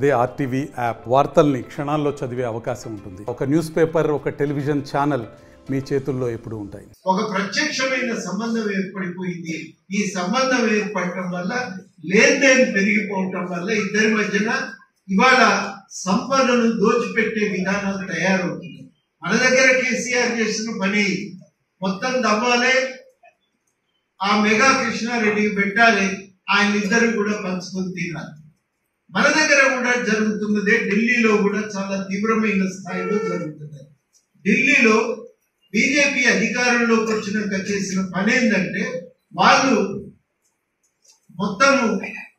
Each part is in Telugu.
అదే ఆర్టీవీ యాప్ వార్తల్ని క్షణాల్లో చదివే అవకాశం ఉంటుంది ఒక న్యూస్ పేపర్ ఒక టెలివిజన్ ఛానల్ మీ చేతుల్లో ఎప్పుడూ ఉంటాయి ఒక ప్రత్యక్షమైన సంబంధం ఏర్పడిపోయింది ఈ సంబంధం ఏర్పడటం వల్ల లేన్దేన్ పెరిగిపోవటం వల్ల ఇద్దరి మధ్యన ఇవాళ సంపదను దోచిపెట్టే విధానాలు తయారవుతుంది మన దగ్గర కేసీఆర్ చేసిన పని మొత్తం దవ్వాలే ఆ మెగా కృష్ణారెడ్డికి పెట్టాలి ఆయన ఇద్దరు కూడా పంచుకొని తినాలి మన దగ్గర కూడా జరుగుతున్నదే ఢిల్లీలో కూడా చాలా తీవ్రమైన స్థాయిలో జరుగుతుంది ఢిల్లీలో బీజేపీ అధికారంలోకి వచ్చినాక చేసిన పని ఏంటంటే వాళ్ళు మొత్తము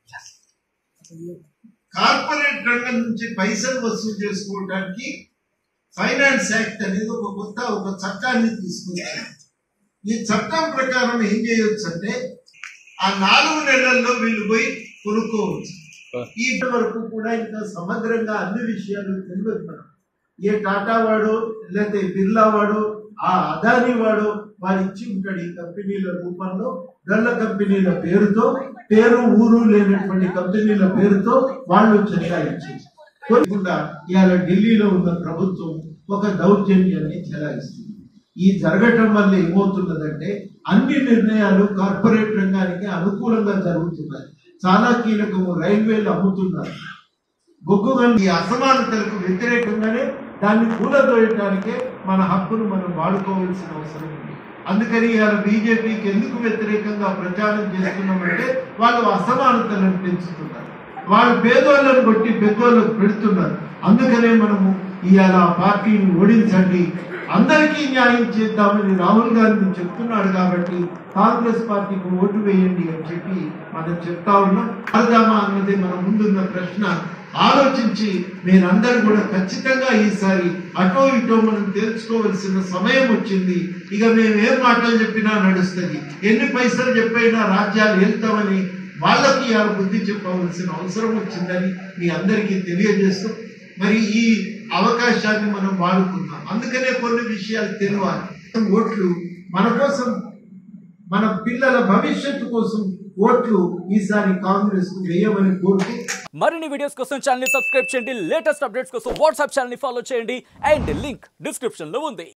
కార్పొరేట్ రంగం నుంచి పైసలు వసూలు చేసుకోవడానికి ఫైనాన్స్ యాక్ట్ అనేది ఒక కొత్త ఒక చట్టాన్ని తీసుకొచ్చారు ఈ చట్టం ప్రకారం ఏం చేయొచ్చు అంటే ఆ నాలుగు నెలల్లో వీళ్ళు పోయి కొనుక్కోవచ్చు ఈ వరకు కూడా ఇంకా సమగ్రంగా అన్ని విషయాలు తెలియదు మనం ఏ టాటా వాడో లేకపోతే బిర్లా వాడో ఆ అదాని వాడో వాడు ఇచ్చి ఉంటాడు ఈ కంపెనీల రూపంలో గల్ల కంపెనీల పేరుతో పేరు ఊరు లేనటువంటి కంపెనీల పేరుతో వాళ్ళు చెల్లాయించి కొనకుండా ఇవాళ ఢిల్లీలో ఉన్న ప్రభుత్వం ఒక దౌర్జన్యాన్ని చెలాయిస్తుంది ఈ జరగటం వల్ల ఏమవుతున్నదంటే అన్ని నిర్ణయాలు కార్పొరేట్ రంగానికి అనుకూలంగా జరుగుతున్నాయి చాలా కీలకము రైల్వేలు అమ్ముతున్నారు బొగ్గుగల్ ఈ అసమానతలకు వ్యతిరేకంగానే దాన్ని కూలదోయటానికే మన హక్కును మనం వాడుకోవాల్సిన అవసరం ఉంది అందుకని ఇవాళ బీజేపీకి ఎందుకు వ్యతిరేకంగా ప్రచారం చేస్తున్నామంటే వాళ్ళు అసమానతలను పెంచుతున్నారు వాళ్ళు పేదోళ్ళను కొట్టి పెద్దోళ్ళకు పెడుతున్నారు అందుకనే మనము ఇవాళ ఆ పార్టీని ఓడించండి అందరికీ న్యాయం చేద్దామని రాహుల్ గాంధీ చెప్తున్నాడు కాబట్టి కాంగ్రెస్ పార్టీకి ఓటు వేయండి అని చెప్పి మనం చెప్తా ఉన్నాం అర్థమా అన్నది మన ముందున్న ప్రశ్న ఆలోచించి మీరందరూ కూడా ఖచ్చితంగా ఈసారి అటో ఇటో మనం తెలుసుకోవలసిన సమయం వచ్చింది ఇక మేము ఏం మాటలు చెప్పినా నడుస్తుంది ఎన్ని పైసలు చెప్పైనా రాజ్యాలు వెళ్తామని వాళ్ళకి ఇవాళ బుద్ధి చెప్పవలసిన అవసరం వచ్చిందని మీ అందరికీ తెలియజేస్తూ మరి ఈ అవకాశాన్ని మనం వాడుకుందాం అందుకనే కొన్ని విషయాలు తెలియాలి ఓట్లు మన కోసం మన పిల్లల భవిష్యత్తు కోసం ఓట్లు ఈసారి కాంగ్రెస్ కు వేయమని కోరుతూ మరిన్ని వీడియోస్ కోసం ఛానల్ ని సబ్స్క్రైబ్ చేయండి లేటెస్ట్ అప్డేట్స్ కోసం వాట్సాప్ ఛానల్ ని ఫాలో చేయండి అండ్ లింక్ డిస్క్రిప్షన్ లో ఉంది